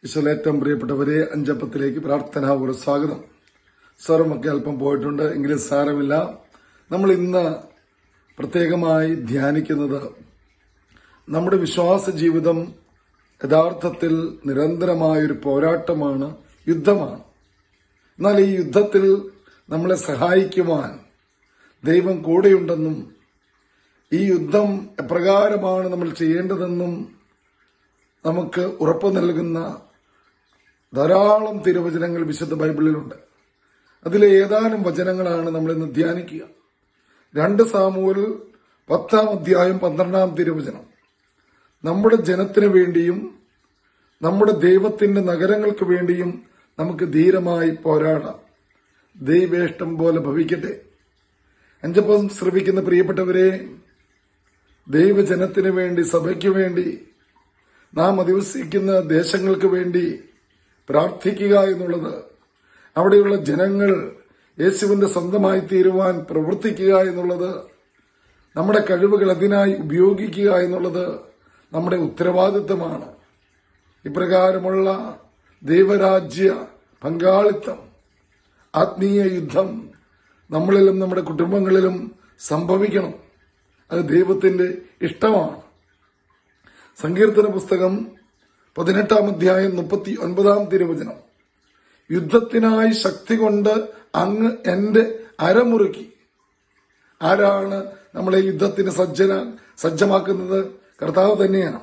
ഈശ്വലേറ്റവും പ്രിയപ്പെട്ടവരെ അഞ്ചപ്പത്തിലേക്ക് പ്രാർത്ഥനാപൂർവ്വ സ്വാഗതം സ്വരമൊക്കെ അല്പം പോയിട്ടുണ്ട് എങ്കിലും സാരമില്ല നമ്മൾ ഇന്ന് പ്രത്യേകമായി ധ്യാനിക്കുന്നത് നമ്മുടെ വിശ്വാസ ജീവിതം യഥാർത്ഥത്തിൽ നിരന്തരമായൊരു പോരാട്ടമാണ് യുദ്ധമാണ് എന്നാൽ ഈ യുദ്ധത്തിൽ നമ്മളെ സഹായിക്കുവാൻ ദൈവം കൂടെയുണ്ടെന്നും ഈ യുദ്ധം എപ്രകാരമാണ് നമ്മൾ ചെയ്യേണ്ടതെന്നും നമുക്ക് ഉറപ്പു നൽകുന്ന ധാരാളം തിരുവചനങ്ങൾ വിശുദ്ധ ബൈബിളിലുണ്ട് അതിലെ ഏതാനും വചനങ്ങളാണ് നമ്മൾ ഇന്ന് ധ്യാനിക്കുക രണ്ട് സാമൂൽ പത്താം അധ്യായം പന്ത്രണ്ടാം തിരുവചനം നമ്മുടെ ജനത്തിനു വേണ്ടിയും നമ്മുടെ ദൈവത്തിന്റെ നഗരങ്ങൾക്ക് വേണ്ടിയും നമുക്ക് ധീരമായി പോരാടാം ദൈവേഷ്ടം പോലെ ഭവിക്കട്ടെ അഞ്ചപ്പം ശ്രമിക്കുന്ന പ്രിയപ്പെട്ടവരെ ദൈവജനത്തിനു വേണ്ടി സഭയ്ക്ക് വേണ്ടി നാം അധിവസിക്കുന്ന ദേശങ്ങൾക്ക് വേണ്ടി പ്രാർത്ഥിക്കുക എന്നുള്ളത് അവിടെയുള്ള ജനങ്ങൾ യേശുവിന്റെ സ്വന്തമായി തീരുവാൻ പ്രവർത്തിക്കുക എന്നുള്ളത് നമ്മുടെ കഴിവുകൾ അതിനായി ഉപയോഗിക്കുക എന്നുള്ളത് നമ്മുടെ ഉത്തരവാദിത്തമാണ് ഇപ്രകാരമുള്ള ദൈവരാജ്യ പങ്കാളിത്തം ആത്മീയ യുദ്ധം നമ്മളിലും നമ്മുടെ കുടുംബങ്ങളിലും സംഭവിക്കണം അത് ദൈവത്തിന്റെ ഇഷ്ടമാണ് സങ്കീർത്തന പുസ്തകം പതിനെട്ടാം അധ്യായം മുപ്പത്തി ഒൻപതാം തിരുവചനം യുദ്ധത്തിനായി ശക്തി കൊണ്ട് അങ്ങ് എന്റെ അരമുറുക്കി ആരാണ് നമ്മളെ യുദ്ധത്തിന് സജ്ജന സജ്ജമാക്കുന്നത് കർത്താവ് തന്നെയാണ്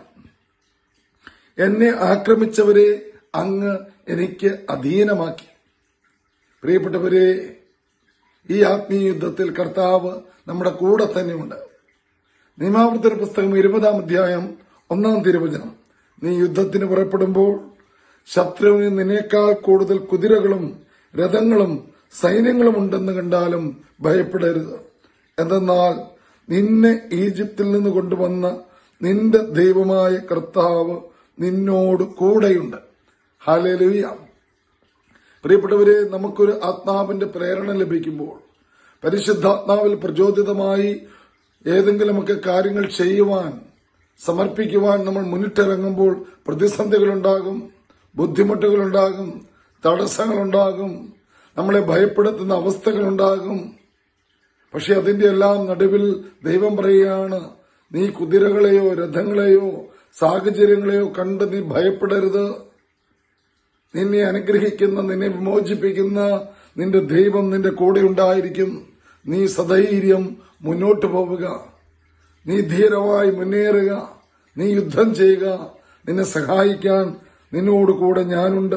എന്നെ ആക്രമിച്ചവരെ അങ്ങ് എനിക്ക് അധീനമാക്കി പ്രിയപ്പെട്ടവരെ ഈ ആത്മീയ യുദ്ധത്തിൽ കർത്താവ് നമ്മുടെ കൂടെ തന്നെയുണ്ട് നിയമാവർത്തന പുസ്തകം ഇരുപതാം അധ്യായം ഒന്നാം തിരുവചനം നീ യുദ്ധത്തിന് പുറപ്പെടുമ്പോൾ ശത്രുവിന് നിന്നേക്കാൾ കൂടുതൽ കുതിരകളും രഥങ്ങളും സൈന്യങ്ങളും ഉണ്ടെന്ന് കണ്ടാലും ഭയപ്പെടരുത് എന്തെന്നാൽ നിന്നെ ഈജിപ്തിൽ നിന്ന് കൊണ്ടുവന്ന നിന്റെ ദൈവമായ കർത്താവ് നിന്നോട് കൂടെയുണ്ട് ഹാലേലുയ്യ പ്രിയപ്പെട്ടവരെ നമുക്കൊരു ആത്മാവിന്റെ പ്രേരണ ലഭിക്കുമ്പോൾ പരിശുദ്ധാത്മാവിൽ പ്രചോദിതമായി ഏതെങ്കിലുമൊക്കെ കാര്യങ്ങൾ ചെയ്യുവാൻ സമർപ്പിക്കുവാൻ നമ്മൾ മുന്നിട്ടിറങ്ങുമ്പോൾ പ്രതിസന്ധികളുണ്ടാകും ബുദ്ധിമുട്ടുകളുണ്ടാകും തടസ്സങ്ങളുണ്ടാകും നമ്മളെ ഭയപ്പെടുത്തുന്ന അവസ്ഥകളുണ്ടാകും പക്ഷെ അതിന്റെ എല്ലാം നടുവിൽ ദൈവം പറയുകയാണ് നീ കുതിരകളെയോ രഥങ്ങളെയോ സാഹചര്യങ്ങളെയോ കണ്ട് നീ ഭയപ്പെടരുത് നിന്നെ അനുഗ്രഹിക്കുന്ന നിന്നെ വിമോചിപ്പിക്കുന്ന നിന്റെ ദൈവം നിന്റെ കൂടെ ഉണ്ടായിരിക്കും നീ സധൈര്യം മുന്നോട്ട് പോവുക നീ ധീരമായി മുന്നേറുക നീ യുദ്ധം ചെയ്യുക നിന്നെ സഹായിക്കാൻ നിന്നോട് കൂടെ ഞാനുണ്ട്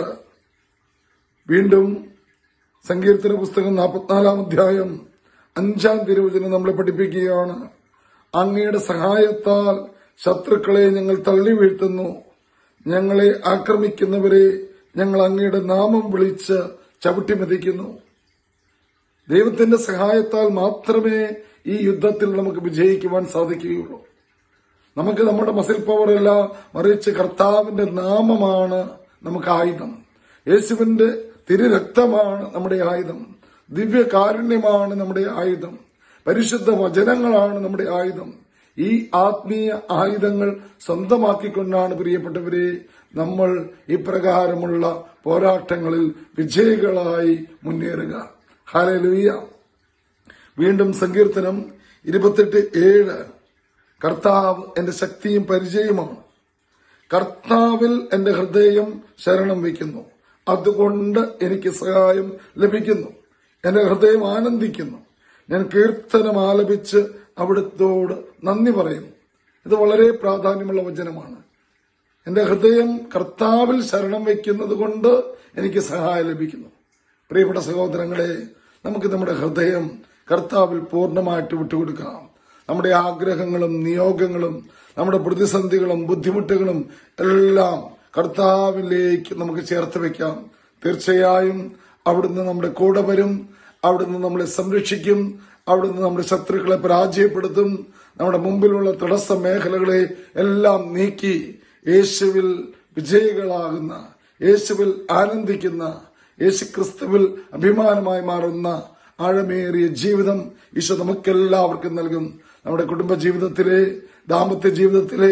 വീണ്ടും സങ്കീർത്തന പുസ്തകം നാൽപ്പത്തിനാലാം അധ്യായം അഞ്ചാം തിരുവചനം നമ്മളെ പഠിപ്പിക്കുകയാണ് അങ്ങയുടെ സഹായത്താൽ ശത്രുക്കളെ ഞങ്ങൾ തള്ളി വീഴ്ത്തുന്നു ഞങ്ങളെ ആക്രമിക്കുന്നവരെ ഞങ്ങൾ അങ്ങയുടെ നാമം വിളിച്ച് ചവിട്ടിമെതിക്കുന്നു ദൈവത്തിന്റെ സഹായത്താൽ മാത്രമേ ഈ യുദ്ധത്തിൽ നമുക്ക് വിജയിക്കുവാൻ സാധിക്കുകയുള്ളൂ നമുക്ക് നമ്മുടെ മസിൽ പവറല്ല മറിച്ച് കർത്താവിന്റെ നാമമാണ് നമുക്ക് ആയുധം യേശുവിന്റെ തിരുരക്തമാണ് നമ്മുടെ ആയുധം ദിവ്യകാരുണ്യമാണ് നമ്മുടെ ആയുധം പരിശുദ്ധ വചനങ്ങളാണ് നമ്മുടെ ആയുധം ഈ ആത്മീയ ആയുധങ്ങൾ സ്വന്തമാക്കിക്കൊണ്ടാണ് പ്രിയപ്പെട്ടവരെ നമ്മൾ ഇപ്രകാരമുള്ള പോരാട്ടങ്ങളിൽ വിജയികളായി മുന്നേറുക ഹാലലുയ്യ വീണ്ടും സങ്കീർത്തനം ഇരുപത്തെട്ട് ഏഴ് കർത്താവ് എന്റെ ശക്തിയും പരിചയമാണ് കർത്താവിൽ എന്റെ ഹൃദയം ശരണം വയ്ക്കുന്നു അതുകൊണ്ട് എനിക്ക് സഹായം ലഭിക്കുന്നു എന്റെ ഹൃദയം ആനന്ദിക്കുന്നു ഞാൻ കീർത്തനം ആലപിച്ച് അവിടുത്തോട് നന്ദി പറയുന്നു ഇത് വളരെ പ്രാധാന്യമുള്ള വചനമാണ് എന്റെ ഹൃദയം കർത്താവിൽ ശരണം വയ്ക്കുന്നത് കൊണ്ട് എനിക്ക് സഹായം ലഭിക്കുന്നു പ്രിയപ്പെട്ട സഹോദരങ്ങളെ നമുക്ക് നമ്മുടെ ഹൃദയം കർത്താവിൽ പൂർണ്ണമായിട്ട് വിട്ടുകൊടുക്കാം നമ്മുടെ ആഗ്രഹങ്ങളും നിയോഗങ്ങളും നമ്മുടെ പ്രതിസന്ധികളും ബുദ്ധിമുട്ടുകളും എല്ലാം കർത്താവിലേക്ക് നമുക്ക് ചേർത്ത് വെക്കാം തീർച്ചയായും അവിടുന്ന് നമ്മുടെ കൂടെ വരും അവിടുന്ന് നമ്മളെ സംരക്ഷിക്കും അവിടുന്ന് നമ്മുടെ ശത്രുക്കളെ പരാജയപ്പെടുത്തും നമ്മുടെ മുമ്പിലുള്ള തടസ്സ മേഖലകളെ എല്ലാം നീക്കി യേശുവിൽ വിജയികളാകുന്ന യേശുവിൽ ആനന്ദിക്കുന്ന യേശു ക്രിസ്തുവിൽ അഭിമാനമായി മാറുന്ന ആഴമേറിയ ജീവിതം ഈശോ നമുക്കെല്ലാവർക്കും നൽകും നമ്മുടെ കുടുംബ ജീവിതത്തിലെ ദാമ്പത്യ ജീവിതത്തിലെ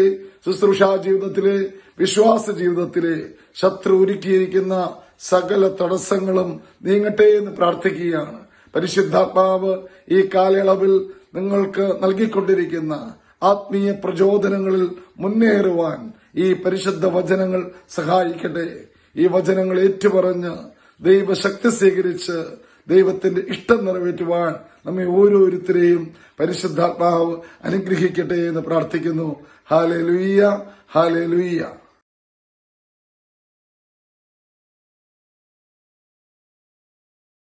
ശുശ്രൂഷാ ജീവിതത്തിലെ വിശ്വാസ ജീവിതത്തിലെ ശത്രു ഒരുക്കിയിരിക്കുന്ന സകല തടസ്സങ്ങളും നീങ്ങട്ടെ എന്ന് പ്രാർത്ഥിക്കുകയാണ് പരിശുദ്ധാത്മാവ് ഈ കാലയളവിൽ നിങ്ങൾക്ക് നൽകിക്കൊണ്ടിരിക്കുന്ന ആത്മീയ പ്രചോദനങ്ങളിൽ മുന്നേറുവാൻ ഈ പരിശുദ്ധ വചനങ്ങൾ സഹായിക്കട്ടെ ഈ വചനങ്ങൾ ഏറ്റുപറഞ്ഞ് ദൈവശക്തി സ്വീകരിച്ച് ദൈവത്തിന്റെ ഇഷ്ടം നിറവേറ്റുവാൻ നമ്മെ ഓരോരുത്തരെയും പരിശുദ്ധാത്മാവ് അനുഗ്രഹിക്കട്ടെ എന്ന് പ്രാർത്ഥിക്കുന്നു ഹാലെ ലുയ്യ ഹാലെ ലുയ്യ